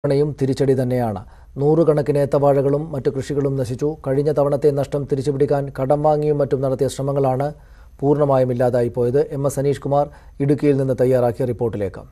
തവണയും തിരിച്ചടി തന്നെയാണ് നൂറുകണക്കിന് ഏത്തവാഴകളും മറ്റു കൃഷികളും നശിച്ചു കഴിഞ്ഞ തവണത്തെ നഷ്ടം തിരിച്ചുപിടിക്കാൻ കടം വാങ്ങിയും മറ്റും നടത്തിയ ശ്രമങ്ങളാണ് പൂർണ്ണമായും ഇല്ലാതായി പോയത് എം എസ് സനീഷ് കുമാർ ഇടുക്കിയിൽ നിന്ന് തയ്യാറാക്കിയ റിപ്പോർട്ടിലേക്ക്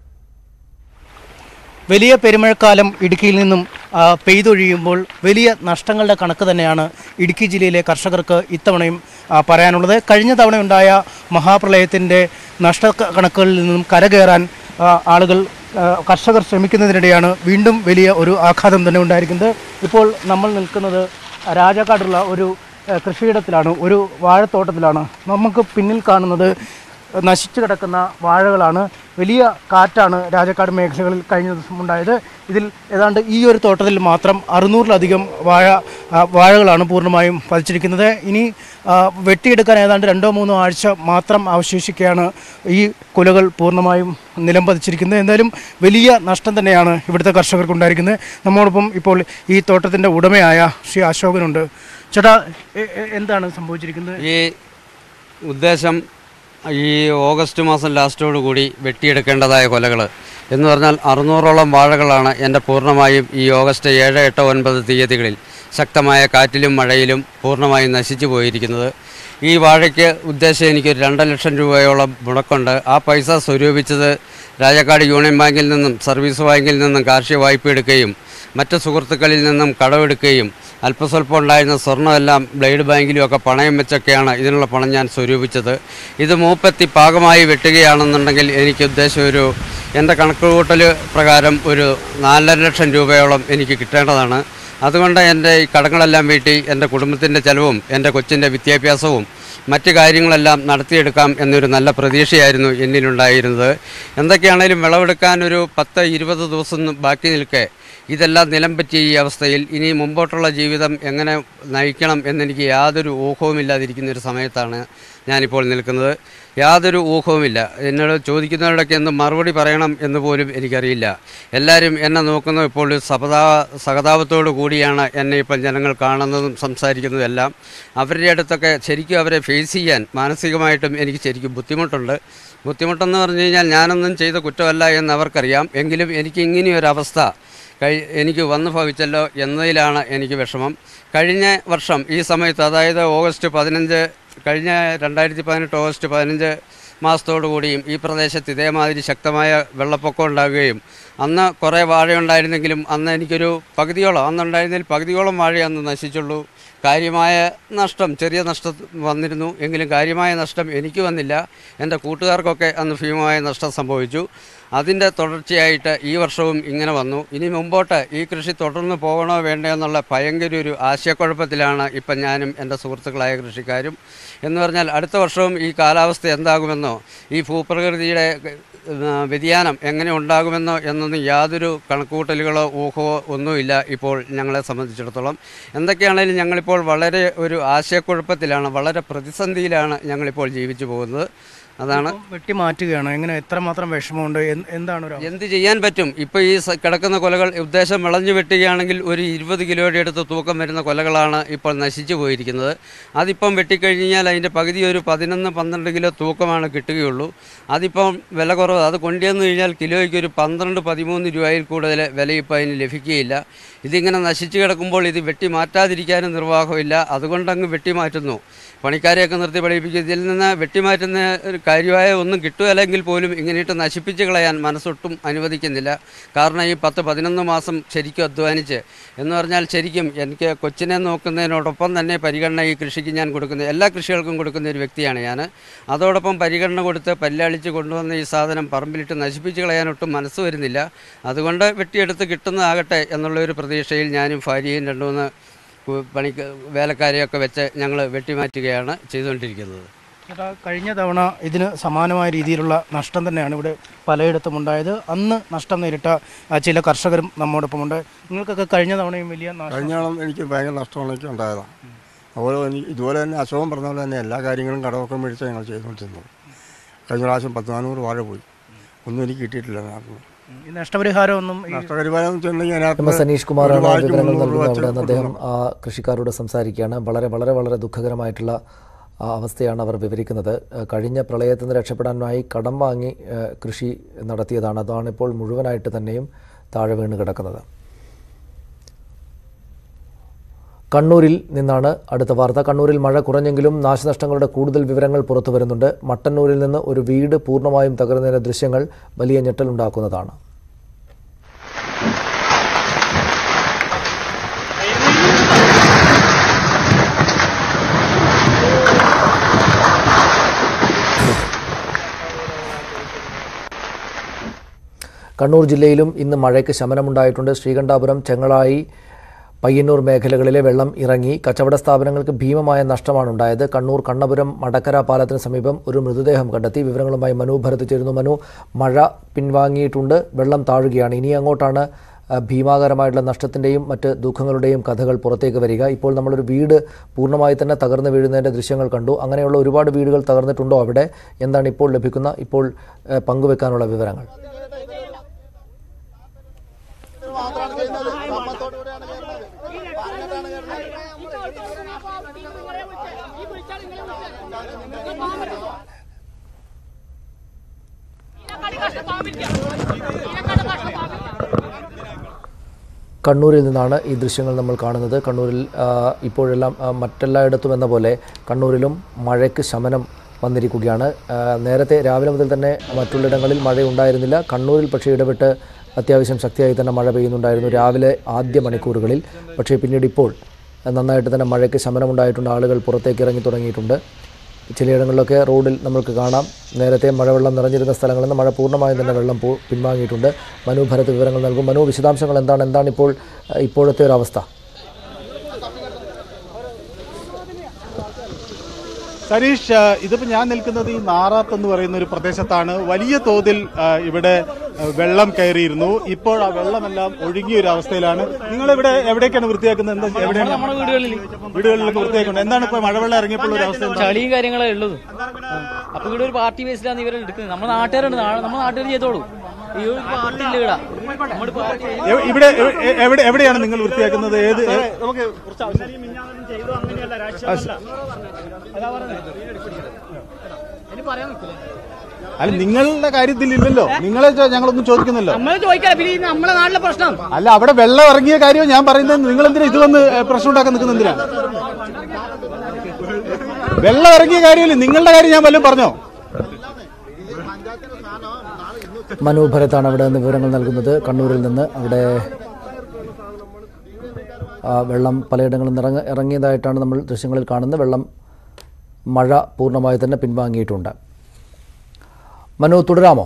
വലിയ പെരുമഴക്കാലം ഇടുക്കിയിൽ നിന്നും ആ, പെയ്തൊഴിയുമ്പോൾ വലിയ നഷ്ടങ്ങളുടെ കണക്ക് തന്നെയാണ് ഇടുക്കി ജില്ലയിലെ കർഷകർക്ക് ഇത്തവണയും ആ, പറയാനുള്ളത് കഴിഞ്ഞ തവണയുണ്ടായ മഹാപ്രളയത്തിൻ്റെ നഷ്ട ക- കണക്കുകളിൽ നിന്നും കരകയറാൻ ആ, ആളുകൾ ആ, കർഷകർ ശ്രമിക്കുന്നതിനിടെയാണ് വീണ്ടും വലിയ ഒരു ആഘാതം തന്നെ ഉണ്ടായിരിക്കുന്നത് ഇപ്പോൾ നമ്മൾ നിൽക്കുന്നത് രാജാക്കാടുള്ള ഒരു ആ, കൃഷിയിടത്തിലാണ് ഒരു വാഴത്തോട്ടത്തിലാണ് നമുക്ക് പിന്നിൽ കാണുന്നത് നശിച്ചു കിടക്കുന്ന വാഴകളാണ് വലിയ കാറ്റാണ് രാജക്കാട് മേഖലകളിൽ കഴിഞ്ഞ ദിവസം ഉണ്ടായത് ഇതിൽ ഏതാണ്ട് ഈ ഒരു തോട്ടത്തിൽ മാത്രം അറുന്നൂറിലധികം വാഴ ആ, വാഴകളാണ് പൂർണ്ണമായും പതിച്ചിരിക്കുന്നത് ഇനി ആ, വെട്ടിയെടുക്കാൻ ഏതാണ്ട് രണ്ടോ മൂന്നോ ആഴ്ച മാത്രം അവശേഷിക്കുകയാണ് ഈ കുലകൾ പൂർണ്ണമായും നിലം പതിച്ചിരിക്കുന്നത് എന്തായാലും വലിയ നഷ്ടം തന്നെയാണ് ഇവിടുത്തെ കർഷകർക്ക് ഉണ്ടായിരിക്കുന്നത് നമ്മോടൊപ്പം ഇപ്പോൾ ഈ തോട്ടത്തിൻ്റെ ഉടമയായ ശ്രീ അശോകനുണ്ട് ചേട്ടാ എ- എ- എന്താണ് സംഭവിച്ചിരിക്കുന്നത് ഈ ഉദ്ദേശം ഈ ഓഗസ്റ്റ് മാസം ലാസ്റ്റോടു കൂടി വെട്ടിയെടുക്കേണ്ടതായ കൊലകൾ എന്ന് പറഞ്ഞാൽ അറുന്നൂറോളം വാഴകളാണ് എൻ്റെ പൂർണ്ണമായും ഈ ഓഗസ്റ്റ് ഏഴ് എട്ട് ഒൻപത് തീയതികളിൽ ശക്തമായ കാറ്റിലും മഴയിലും പൂർണ്ണമായും നശിച്ചു പോയിരിക്കുന്നത് ഈ വാഴയ്ക്ക് ഉദ്ദേശം എനിക്കൊരു രണ്ട് ലക്ഷം രൂപയോളം മുടക്കുണ്ട് ആ പൈസ സ്വരൂപിച്ചത് രാജാക്കാട് യൂണിയൻ ബാങ്കിൽ നിന്നും സർവീസ് ബാങ്കിൽ നിന്നും കാർഷിക വായ്പ എടുക്കുകയും മറ്റ് സുഹൃത്തുക്കളിൽ നിന്നും കടമെടുക്കുകയും അല്പസ്വല്പം ഉണ്ടായിരുന്ന സ്വർണ്ണമെല്ലാം ബ്ലേഡ് ബാങ്കിലും ഒക്കെ പണയം വെച്ചൊക്കെയാണ് ഇതിനുള്ള പണം ഞാൻ സ്വരൂപിച്ചത് ഇത് മൂപ്പെത്തി പാകമായി വെട്ടുകയാണെന്നുണ്ടെങ്കിൽ എനിക്ക് ഉദ്ദേശം ഒരു എൻ്റെ കണക്കുകൂട്ടൽ പ്രകാരം ഒരു നാലര ലക്ഷം രൂപയോളം എനിക്ക് കിട്ടേണ്ടതാണ് അതുകൊണ്ട് എൻ്റെ ഈ കടങ്ങളെല്ലാം വീട്ടി എൻ്റെ കുടുംബത്തിൻ്റെ ചെലവും എൻ്റെ കൊച്ചിൻ്റെ വിദ്യാഭ്യാസവും മറ്റ് കാര്യങ്ങളെല്ലാം നടത്തിയെടുക്കാം എന്നൊരു നല്ല പ്രതീക്ഷയായിരുന്നു എന്നിലുണ്ടായിരുന്നത് എന്തൊക്കെയാണേലും വിളവെടുക്കാൻ ഒരു പത്ത് ഇരുപത് ദിവസം ബാക്കി നിൽക്കെ ഇതെല്ലാം നിലം പറ്റിയ ഈ അവസ്ഥയിൽ ഇനി മുമ്പോട്ടുള്ള ജീവിതം എങ്ങനെ നയിക്കണം എന്നെനിക്ക് യാതൊരു ഊഹവുമില്ലാതിരിക്കുന്ന ഒരു സമയത്താണ് ഞാനിപ്പോൾ നിൽക്കുന്നത് യാതൊരു ഊഹവുമില്ല എന്നോട് ചോദിക്കുന്നവരോടൊക്കെ എന്ത് മറുപടി പറയണം എന്ന് പോലും എനിക്കറിയില്ല എല്ലാവരും എന്നെ നോക്കുന്നത് ഇപ്പോൾ ഒരു സഹതാ സഹതാപത്തോടു കൂടിയാണ് എന്നെ ഇപ്പോൾ ജനങ്ങൾ കാണുന്നതും സംസാരിക്കുന്നതും എല്ലാം അവരുടെ അടുത്തൊക്കെ ശരിക്കും അവരെ ഫേസ് ചെയ്യാൻ മാനസികമായിട്ടും എനിക്ക് ശരിക്കും ബുദ്ധിമുട്ടുണ്ട് ബുദ്ധിമുട്ടെന്ന് പറഞ്ഞു കഴിഞ്ഞാൽ ഞാനൊന്നും ചെയ്ത കുറ്റമല്ല എന്ന് അവർക്കറിയാം എങ്കിലും എനിക്ക് ഇങ്ങനെയൊരവസ്ഥ കഴി എനിക്ക് വന്നു ഭവിച്ചല്ലോ എന്നതിലാണ് എനിക്ക് വിഷമം കഴിഞ്ഞ വർഷം ഈ സമയത്ത് അതായത് ഓഗസ്റ്റ് പതിനഞ്ച് കഴിഞ്ഞ രണ്ടായിരത്തി പതിനെട്ട് ഓഗസ്റ്റ് പതിനഞ്ച് മാസത്തോടു കൂടിയും ഈ പ്രദേശത്ത് ഇതേമാതിരി ശക്തമായ വെള്ളപ്പൊക്കം ഉണ്ടാകുകയും അന്ന് കുറേ വാഴയുണ്ടായിരുന്നെങ്കിലും അന്ന് എനിക്കൊരു പകുതിയോളം അന്നുണ്ടായിരുന്നതിൽ പകുതിയോളം വാഴ അന്ന് നശിച്ചുള്ളൂ കാര്യമായ നഷ്ടം ചെറിയ നഷ്ടം വന്നിരുന്നു എങ്കിലും കാര്യമായ നഷ്ടം എനിക്ക് വന്നില്ല എൻ്റെ കൂട്ടുകാർക്കൊക്കെ അന്ന് ഭീമമായ നഷ്ടം സംഭവിച്ചു അതിൻ്റെ തുടർച്ചയായിട്ട് ഈ വർഷവും ഇങ്ങനെ വന്നു ഇനി മുമ്പോട്ട് ഈ കൃഷി തുടർന്ന് പോകണോ വേണ്ടയോ എന്നുള്ള ഭയങ്കര ഒരു ആശയക്കുഴപ്പത്തിലാണ് ഇപ്പം ഞാനും എൻ്റെ സുഹൃത്തുക്കളായ കൃഷിക്കാരും എന്ന് പറഞ്ഞാൽ അടുത്ത വർഷവും ഈ കാലാവസ്ഥ എന്താകുമെന്നോ ഈ ഭൂപ്രകൃതിയുടെ ഏഹ്, വ്യതിയാനം എങ്ങനെ ഉണ്ടാകുമെന്നോ എന്നൊന്നും യാതൊരു കണക്കുകൂട്ടലുകളോ ഊഹമോ ഒന്നുമില്ല ഇപ്പോൾ ഞങ്ങളെ സംബന്ധിച്ചിടത്തോളം എന്തൊക്കെയാണെങ്കിലും ഞങ്ങളിപ്പോൾ വളരെ ഒരു ആശയക്കുഴപ്പത്തിലാണ് വളരെ പ്രതിസന്ധിയിലാണ് ഞങ്ങളിപ്പോൾ ജീവിച്ചു പോകുന്നത് അതാണ് ഇപ്പം വെട്ടി മാറ്റുകയാണ് എങ്ങനെ എത്രമാത്രം വിഷമമുണ്ട് എന്ത് എന്താണ് ഒരു അവസ്ഥ? എന്ത് ചെയ്യാൻ പറ്റും ഇപ്പോൾ ഈ സ- കിടക്കുന്ന കൊലകൾ ഉദ്ദേശം വിളഞ്ഞു വെട്ടുകയാണെങ്കിൽ ഒരു ഇരുപത് കിലോയുടെ അടുത്ത് തൂക്കം വരുന്ന കൊലകളാണ് ഇപ്പോൾ നശിച്ചു പോയിരിക്കുന്നത് അതിപ്പം വെട്ടിക്കഴിഞ്ഞാൽ അതിൻ്റെ പകുതി ഒരു പതിനൊന്ന് പന്ത്രണ്ട് കിലോ തൂക്കമാണ് കിട്ടുകയുള്ളൂ അതിപ്പം വില കുറവ് അത് കൊണ്ടുവന്നു കഴിഞ്ഞാൽ കിലോയ്ക്ക് ഒരു പന്ത്രണ്ട് പതിമൂന്ന് രൂപയിൽ കൂടുതൽ വില ഇപ്പോൾ അതിന് ലഭിക്കുകയില്ല ഇതിങ്ങനെ നശിച്ചു കിടക്കുമ്പോൾ ഇത് വെട്ടി മാറ്റാതിരിക്കാനും നിർവാഹമില്ല അതുകൊണ്ടങ്ങ് വെട്ടി മാറ്റുന്നു പണിക്കാരെയൊക്കെ നിർത്തി പഠിപ്പിക്കും ഇതിൽ നിന്ന് വെട്ടിമാറ്റുന്ന ഒരു കാര്യമായ ഒന്നും കിട്ടുകയില്ലെങ്കിൽ പോലും ഇങ്ങനെയിട്ട് നശിപ്പിച്ച് കളയാൻ മനസ്സൊട്ടും അനുവദിക്കുന്നില്ല കാരണം ഈ പത്ത് പതിനൊന്ന് മാസം ശരിക്കും അധ്വാനിച്ച് എന്ന് പറഞ്ഞാൽ ശരിക്കും എനിക്ക് കൊച്ചിനെ നോക്കുന്നതിനോടൊപ്പം തന്നെ പരിഗണന ഈ കൃഷിക്ക് ഞാൻ കൊടുക്കുന്ന എല്ലാ കൃഷികൾക്കും കൊടുക്കുന്ന ഒരു വ്യക്തിയാണ് ഞാൻ അതോടൊപ്പം പരിഗണന കൊടുത്ത് പല്ലളിച്ച് കൊണ്ടുവന്ന ഈ സാധനം പറമ്പിലിട്ട് നശിപ്പിച്ച് കളയാനൊട്ടും മനസ്സ് വരുന്നില്ല അതുകൊണ്ട് വെട്ടിയെടുത്ത് കിട്ടുന്നതാകട്ടെ എന്നുള്ള ഒരു പ്രതീക്ഷയിൽ ഞാനും ഭാര്യയും രണ്ടു മൂന്ന് കു- പണിക്ക് വേലക്കാരെയൊക്കെ വെച്ച് ഞങ്ങൾ വെട്ടിമാറ്റുകയാണ് ചെയ്തുകൊണ്ടിരിക്കുന്നത് ചേട്ടാ കഴിഞ്ഞ തവണ ഇതിന് സമാനമായ രീതിയിലുള്ള നഷ്ടം തന്നെയാണ് ഇവിടെ പലയിടത്തും ഉണ്ടായത് അന്ന് നഷ്ടം നേരിട്ട ആ, ചില കർഷകരും നമ്മോടൊപ്പമുണ്ട് നിങ്ങൾക്കൊക്കെ കഴിഞ്ഞ തവണയും വലിയ നഷ്ടം കഴിഞ്ഞോളം എനിക്ക് ഭയങ്കര നഷ്ടമാണ് എനിക്ക് ഉണ്ടായതാണ് അതുപോലെ എനിക്ക് ഇതുപോലെ തന്നെ അശോകം പറഞ്ഞ പോലെ തന്നെ എല്ലാ കാര്യങ്ങളും കടമൊക്കെ മേടിച്ച് ഞങ്ങൾ ചെയ്തുകൊണ്ടിരുന്നത് കഴിഞ്ഞ പ്രാവശ്യം പത്ത് നാനൂറ് വാഴ പോയി ഒന്നും എനിക്ക് കിട്ടിയിട്ടില്ല അതിനകത്ത് ഈ നഷ്ടപരിഹാരമൊന്നും ഈ നഷ്ടപരിപാലനം എന്ന് വെച്ചിട്ടുണ്ടെങ്കിൽ എം എസ് അതിനകത്ത് സനീഷ് കുമാറാണ് ഒരു വാഴയ്ക്ക് വിവരങ്ങൾ മുന്നൂറ് രൂപ നൽകുന്നത് അവിടെ നിന്ന് വെച്ച് അദ്ദേഹം ആ കൃഷിക്കാരോട് സംസാരിക്കുകയാണ് വളരെ വളരെ വളരെ ദുഃഖകരമായിട്ടുള്ള ആ, അവസ്ഥയാണ് അവർ വിവരിക്കുന്നത് ആ, കഴിഞ്ഞ പ്രളയത്തിൽ നിന്ന് രക്ഷപ്പെടാനായി കടം വാങ്ങി ആ, കൃഷി നടത്തിയതാണ് അതാണ് ഇപ്പോൾ മുഴുവനായിട്ട് തന്നെയും താഴെ വീണ് കിടക്കുന്നത് കണ്ണൂരിൽ നിന്നാണ് അടുത്ത വാർത്ത കണ്ണൂരിൽ മഴ കുറഞ്ഞെങ്കിലും നാശനഷ്ടങ്ങളുടെ കൂടുതൽ വിവരങ്ങൾ പുറത്തു വരുന്നുണ്ട് മട്ടന്നൂരിൽ നിന്ന് ഒരു വീട് പൂർണ്ണമായും തകർന്നതിന്റെ ദൃശ്യങ്ങൾ വലിയ ഞെട്ടലുണ്ടാക്കുന്നതാണ് കണ്ണൂർ ജില്ലയിലും ഇന്ന് മഴയ്ക്ക് ശമനമുണ്ടായിട്ടുണ്ട് ശ്രീകണ്ഠാപുരം ചെങ്ങളായി പയ്യന്നൂർ മേഖലകളിലെ വെള്ളം ഇറങ്ങി കച്ചവട സ്ഥാപനങ്ങൾക്ക് ഭീമമായ നഷ്ടമാണ് ഉണ്ടായത് കണ്ണൂർ കണ്ണപുരം മടക്കര പാലത്തിന് സമീപം ഒരു മൃതദേഹം കണ്ടെത്തി വിവരങ്ങളുമായി മനു ഭരത് ചേരുന്നു മനു മഴ പിൻവാങ്ങിയിട്ടുണ്ട് വെള്ളം താഴുകയാണ് ഇനി അങ്ങോട്ടാണ് ആ, ഭീമാകരമായിട്ടുള്ള നഷ്ടത്തിൻ്റെയും മറ്റ് ദുഃഖങ്ങളുടെയും കഥകൾ പുറത്തേക്ക് വരിക ഇപ്പോൾ നമ്മളൊരു വീട് പൂർണ്ണമായി തന്നെ തകർന്നു വീഴുന്നതിൻ്റെ ദൃശ്യങ്ങൾ കണ്ടു അങ്ങനെയുള്ള ഒരുപാട് വീടുകൾ തകർന്നിട്ടുണ്ടോ അവിടെ എന്താണ് ഇപ്പോൾ ലഭിക്കുന്ന ഇപ്പോൾ ആ, പങ്കുവെക്കാനുള്ള വിവരങ്ങൾ കണ്ണൂരിൽ നിന്നാണ് ഈ ദൃശ്യങ്ങൾ നമ്മൾ കാണുന്നത് കണ്ണൂരിൽ ആ, ഇപ്പോഴെല്ലാം ആ, മറ്റെല്ലായിടത്തും എന്ന പോലെ കണ്ണൂരിലും മഴയ്ക്ക് ശമനം വന്നിരിക്കുകയാണ് ആ, നേരത്തെ രാവിലെ മുതൽ തന്നെ മറ്റുള്ളിടങ്ങളിൽ മഴയുണ്ടായിരുന്നില്ല കണ്ണൂരിൽ പക്ഷേ ഇടപെട്ട് അത്യാവശ്യം ശക്തിയായി തന്നെ മഴ പെയ്യുന്നുണ്ടായിരുന്നു രാവിലെ ആദ്യ മണിക്കൂറുകളിൽ പക്ഷേ പിന്നീട് ഇപ്പോൾ നന്നായിട്ട് തന്നെ മഴയ്ക്ക് ശമനമുണ്ടായിട്ടുണ്ട് ആളുകൾ പുറത്തേക്ക് ഇറങ്ങി തുടങ്ങിയിട്ടുണ്ട് ചിലയിടങ്ങളിലൊക്കെ റോഡിൽ നമുക്ക് കാണാം നേരത്തെ മഴവെള്ളം നിറഞ്ഞിരുന്ന സ്ഥലങ്ങളിൽ നിന്ന് മഴ പൂർണ്ണമായും തന്നെ വെള്ളം പോ പിൻവാങ്ങിയിട്ടുണ്ട് മനു ഭരത് വിവരങ്ങൾ നൽകും മനു വിശദാംശങ്ങൾ എന്താണ് എന്താണ് ഇപ്പോൾ അഹ് ഇപ്പോഴത്തെ ഒരു അവസ്ഥ സരീഷ് ആ, ഇതിപ്പോ ഞാൻ നിൽക്കുന്നത് ഈ നാറാത്ത് എന്ന് പറയുന്ന ഒരു പ്രദേശത്താണ് വലിയ തോതിൽ ആ, ഇവിടെ ആ, വെള്ളം കയറിയിരുന്നു ഇപ്പോൾ ആ വെള്ളമെല്ലാം ഒഴുകിയ ഒരു അവസ്ഥയിലാണ് നിങ്ങൾ ഇവിടെ എവിടേക്കാണ് വൃത്തിയാക്കുന്നത് എന്താ എവിടെയാണ് നമ്മുടെ വീടുകളിൽ വീടുകളിലൊക്കെ വൃത്തിയാക്കുന്നത് എന്താണ് ഇപ്പൊ മഴവെള്ളം ഇറങ്ങിയപ്പോൾ ഒരു അവസ്ഥ എന്താ? ചളിയും കാര്യങ്ങളേ ഉള്ളത് അപ്പൊ ഇവിടെ ഒരു പാർട്ടി ബേസിലാണ് ഇവരെ എടുക്കുന്നത് നമ്മുടെ നാട്ടുകാരുണ്ട് നാ- നമ്മുടെ നാട്ടുകാർ ചെയ്തോളൂ ഈ ഒരു പാർട്ടി ഇല്ല ഇവിടെ നമ്മുടെ പാർട്ടി എ- ഇവിടെ എ- എവിടെ എവിടെയാണ് നിങ്ങൾ വൃത്തിയാക്കുന്നത് ഏത് ഏ- അല്ല നിങ്ങളുടെ കാര്യത്തിൽ ഇല്ലല്ലോ നിങ്ങളെ ചോ- ഞങ്ങളൊന്നും ചോദിക്കുന്നില്ല നമ്മളെ ചോദിക്കാം പിന്നെ ഇത് നമ്മളെ നാട്ടിലെ പ്രശ്നം അല്ല അവിടെ വെള്ളം ഇറങ്ങിയ കാര്യം ഞാൻ പറയുന്നത് നിങ്ങൾ എന്തിനാ ഇത് വന്ന് ഏ, പ്രശ്നം ഉണ്ടാക്കാൻ നിൽക്കുന്ന എന്തിനാ വെള്ളം ഇറങ്ങിയ കാര്യമില്ല നിങ്ങളുടെ കാര്യം ഞാൻ വല്ലതും പറഞ്ഞോ മനു ഭരത്താണ് അവിടെ നിന്ന് വിവരങ്ങൾ നൽകുന്നത് കണ്ണൂരിൽ നിന്ന് അവിടെ ആ, വെള്ളം പലയിടങ്ങളിൽ നിന്ന് ഇറങ്ങ ഇറങ്ങിയതായിട്ടാണ് നമ്മൾ ദൃശ്യങ്ങളിൽ കാണുന്നത് വെള്ളം മഴ പൂർണ്ണമായി തന്നെ പിൻവാങ്ങിയിട്ടുണ്ട് മനു തുടരാമോ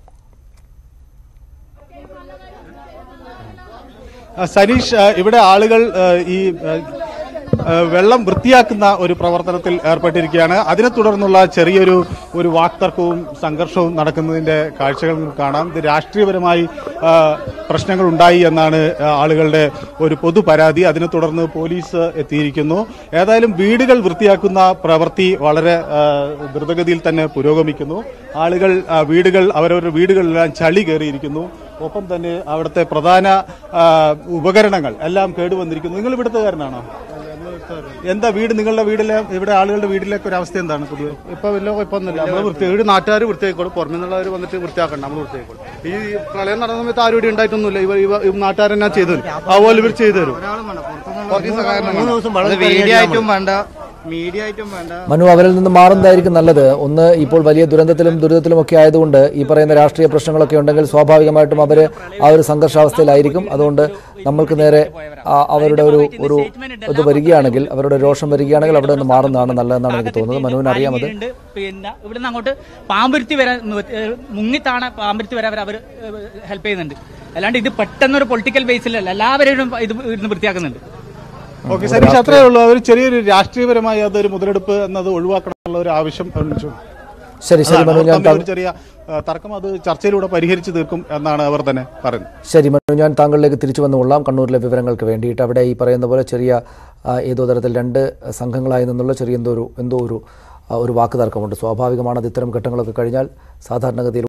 ആ, സനീഷ് ആ, ഇവിടെ ആളുകൾ ആ, ഈ ആ, ആ, വെള്ളം വൃത്തിയാക്കുന്ന ഒരു പ്രവർത്തനത്തിൽ ഏർപ്പെട്ടിരിക്കുകയാണ് അതിനെ തുടർന്നുള്ള ചെറിയൊരു ഒരു വാക്തർക്കവും സംഘർഷവും നടക്കുന്നതിന്റെ കാഴ്ചകൾ നമുക്ക് കാണാം ഇത് രാഷ്ട്രീയപരമായി ആ, പ്രശ്നങ്ങൾ ഉണ്ടായി എന്നാണ് ആ, ആളുകളുടെ ഒരു പൊതു പരാതി അതിനെ തുടർന്ന് പോലീസ് എത്തിയിരിക്കുന്നു ഏതായാലും വീടുകൾ വൃത്തിയാക്കുന്ന പ്രവൃത്തി വളരെ ആ, ദ്രുതഗതിയിൽ തന്നെ പുരോഗമിക്കുന്നു ആളുകൾ ആ, വീടുകൾ അവരവരുടെ വീടുകളിലെല്ലാം ചളി കയറിയിരിക്കുന്നു ഒപ്പം തന്നെ അവിടുത്തെ പ്രധാന ആ, ഉപകരണങ്ങൾ എല്ലാം കേടുവന്നിരിക്കുന്നു നിങ്ങൾ ഇവിടുത്തുകാരനാണോ എന്താ വീട് നിങ്ങളുടെ വീട്ടിലെ ഇവിടെ ആളുകളുടെ വീട്ടിലേക്ക് ഒരു അവസ്ഥ എന്താണ് പൊതുവെ ഇപ്പൊ വലിയ കുഴപ്പമൊന്നുമില്ല നമ്മള് വൃത്തി വീട് നാട്ടുകാർ വൃത്തിയായിക്കോളും പുറമെ നിന്നുള്ളവർ വന്നിട്ട് വൃത്തിയാക്കണം നമ്മൾ വൃത്തിയായിക്കോളും ഈ പ്രളയം നടന്ന സമയത്ത് ആരും ഇവിടെ ഉണ്ടായിട്ടൊന്നുമില്ല ഇവർ ഇവ നാട്ടുകാർ തന്നെ ചെയ്തു തരും അതുപോലെ ഇവർ ചെയ്തു തരും കുറച്ച് സഹായം അത് വീഡിയോ ആയിട്ടും വേണ്ട മീഡിയ ആയിട്ടും വേണ്ട മനു അവരിൽ നിന്ന് മാറുന്നതായിരിക്കും നല്ലത് ഒന്ന് ഇപ്പോൾ വലിയ ദുരന്തത്തിലും ദുരിതത്തിലും ഒക്കെ ആയതുകൊണ്ട് ഈ പറയുന്ന രാഷ്ട്രീയ പ്രശ്നങ്ങളൊക്കെ ഉണ്ടെങ്കിൽ സ്വാഭാവികമായിട്ടും അവർ ആ ഒരു സംഘർഷാവസ്ഥയിലായിരിക്കും അതുകൊണ്ട് നമ്മൾക്ക് നേരെ ആ അവരുടെ ഒരു ഒരു ഇത് വരികയാണെങ്കിൽ അവരുടെ രോഷം വരികയാണെങ്കിൽ അവിടെ നിന്ന് മാറുന്നതാണ് നല്ലതെന്നാണ് എനിക്ക് തോന്നുന്നത് മനുവിന് അറിയാം അത് ഉണ്ട്. പിന്നെ ഇവിടെ നിന്ന് അങ്ങോട്ട് പാമ്പരുത്തി വരാൻ ഏഹ്, മുങ്ങിത്താണ പാമ്പരുത്തി വരെ അവർ ഹെൽപ്പ് ചെയ്യുന്നുണ്ട് അല്ലാണ്ട് ഇത് പെട്ടെന്നൊരു പൊളിറ്റിക്കൽ ബേസിലല്ല എല്ലാവരും ഇത് ഇരുന്ന് വൃത്തിയാക്കുന്നുണ്ട് ഓക്കെ സനീഷ് അത്രേ ഉള്ളൂ അവർ ചെറിയൊരു രാഷ്ട്രീയപരമായി അതൊരു മുതലെടുപ്പ് എന്നത് ഒഴിവാക്കണം എന്നുള്ള ഒരു ആവശ്യം ഉന്നയിച്ചു. ശരി ശരി അതാണ് മനു അവർ ഞാൻ തമ്മിൽ താങ്കൾ ഒരു ചെറിയ ആ, തർക്കം അത് ചർച്ചയിലൂടെ പരിഹരിച്ചു തീർക്കും എന്നാണ് അവർ തന്നെ പറയുന്നത് ശരി മനു ഞാൻ താങ്കളിലേക്ക് തിരിച്ചു വന്നുകൊള്ളാം കണ്ണൂരിലെ വിവരങ്ങൾക്ക് വേണ്ടിയിട്ട് അവിടെ ഈ പറയുന്ന പോലെ ചെറിയ ആ, ഏതോ തരത്തിൽ രണ്ട് സംഘങ്ങളായി നിന്നുള്ള ചെറിയ എന്തോ ഒരു എന്തോ ഒരു ആ, ഒരു വാക്ക് തർക്കമുണ്ട് സ്വാഭാവികമാണ് അത് ഇത്തരം ഘട്ടങ്ങളൊക്കെ കഴിഞ്ഞാൽ സാധാരണഗതിയിൽ